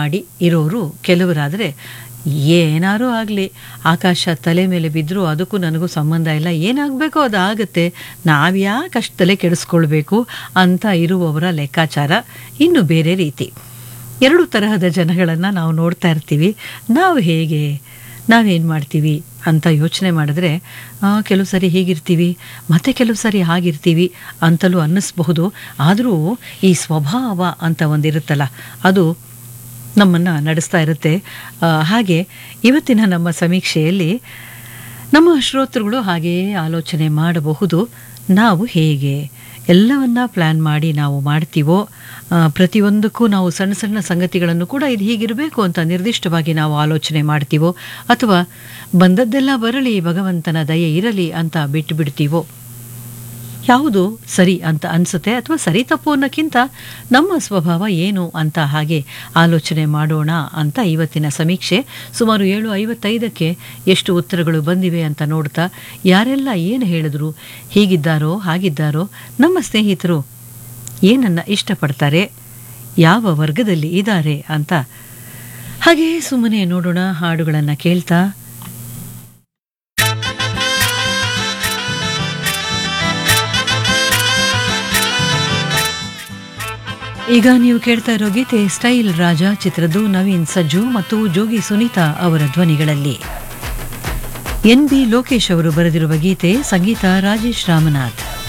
ಮಾಡಿ ಇರೋರು ಕೆಲವರಾದರೆ ಏನಾರೂ ಆಗಲಿ ಆಕಾಶ ತಲೆ ಮೇಲೆ ಬಿದ್ದರೂ ಅದಕ್ಕೂ ನನಗೂ ಸಂಬಂಧ ಇಲ್ಲ ಏನಾಗಬೇಕೋ ಅದು ಆಗುತ್ತೆ ನಾವ್ಯಾಕೆ ಅಷ್ಟು ತಲೆ ಕೆಡಿಸ್ಕೊಳ್ಬೇಕು ಅಂತ ಇರುವವರ ಲೆಕ್ಕಾಚಾರ ಇನ್ನು ಬೇರೆ ರೀತಿ ಎರಡು ತರಹದ ಜನಗಳನ್ನು ನಾವು ನೋಡ್ತಾ ಇರ್ತೀವಿ ನಾವು ಹೇಗೆ ನಾವೇನು ಮಾಡ್ತೀವಿ ಅಂತ ಯೋಚನೆ ಮಾಡಿದ್ರೆ ಆ, ಕೆಲವು ಸರಿ ಹೀಗಿರ್ತೀವಿ ಮತ್ತೆ ಕೆಲವು ಸರಿ ಹಾಗಿರ್ತೀವಿ ಅಂತಲೂ ಅನ್ನಿಸ್ಬಹುದು ಆದರೂ ಈ ಸ್ವಭಾವ ಅಂತ ಒಂದಿರುತ್ತಲ್ಲ ಅದು ನಮ್ಮನ್ನು ನಡೆಸ್ತಾ ಇರುತ್ತೆ ಆ, ಹಾಗೆ ಇವತ್ತಿನ ನಮ್ಮ ಸಮೀಕ್ಷೆಯಲ್ಲಿ ನಮ್ಮ ಶ್ರೋತೃಗಳು ಹಾಗೆಯೇ ಆಲೋಚನೆ ಮಾಡಬಹುದು ನಾವು ಹೇಗೆ ಎಲ್ಲವನ್ನ ಪ್ಲ್ಯಾನ್ ಮಾಡಿ ನಾವು ಮಾಡ್ತೀವೋ ಆ, ಪ್ರತಿಯೊಂದಕ್ಕೂ ನಾವು ಸಣ್ಣ ಸಣ್ಣ ಸಂಗತಿಗಳನ್ನು ಕೂಡ ಇದು ಹೀಗಿರಬೇಕು ಅಂತ ನಿರ್ದಿಷ್ಟವಾಗಿ ನಾವು ಆಲೋಚನೆ ಮಾಡ್ತೀವೋ ಅಥವಾ ಬಂದದ್ದೆಲ್ಲ ಬರಲಿ ಭಗವಂತನ ದಯೆ ಇರಲಿ ಅಂತ ಬಿಟ್ಟು ಬಿಡ್ತೀವೋ ಯಾವುದು ಸರಿ ಅಂತ ಅನಿಸುತ್ತೆ ಅಥವಾ ಸರಿ ತಪ್ಪು ಅನ್ನೋಕ್ಕಿಂತ ನಮ್ಮ ಸ್ವಭಾವ ಏನು ಅಂತ ಹಾಗೆ ಆಲೋಚನೆ ಮಾಡೋಣ ಅಂತ ಇವತ್ತಿನ ಸಮೀಕ್ಷೆ ಸುಮಾರು ಏಳು ಐವತ್ತೈದಕ್ಕೆ ಎಷ್ಟು ಉತ್ತರಗಳು ಬಂದಿವೆ ಅಂತ ನೋಡ್ತಾ ಯಾರೆಲ್ಲ ಏನು ಹೇಳಿದ್ರು ಹೀಗಿದ್ದಾರೋ ಹಾಗಿದ್ದಾರೋ ನಮ್ಮ ಸ್ನೇಹಿತರು ಏನನ್ನ ಇಷ್ಟಪಡ್ತಾರೆ ಯಾವ ವರ್ಗದಲ್ಲಿ ಇದ್ದಾರೆ ಅಂತ ಹಾಗೆ ಸುಮ್ಮನೆ ನೋಡೋಣ ಹಾಡುಗಳನ್ನು ಕೇಳ್ತಾ ಈಗ ನೀವು ಕೇಳ್ತಾ ಇರೋ ಗೀತೆ ಸ್ಟೈಲ್ ರಾಜ ಚಿತ್ರದ್ದು ನವೀನ್ ಸಜ್ಜು ಮತ್ತು ಜೋಗಿ ಸುನೀತಾ ಅವರ ಧ್ವನಿಗಳಲ್ಲಿ ಎನ್ ಬಿ ಲೋಕೇಶ್ ಅವರು ಬರೆದಿರುವ ಗೀತೆ ಸಂಗೀತ ರಾಜೇಶ್ ರಾಮನಾಥ್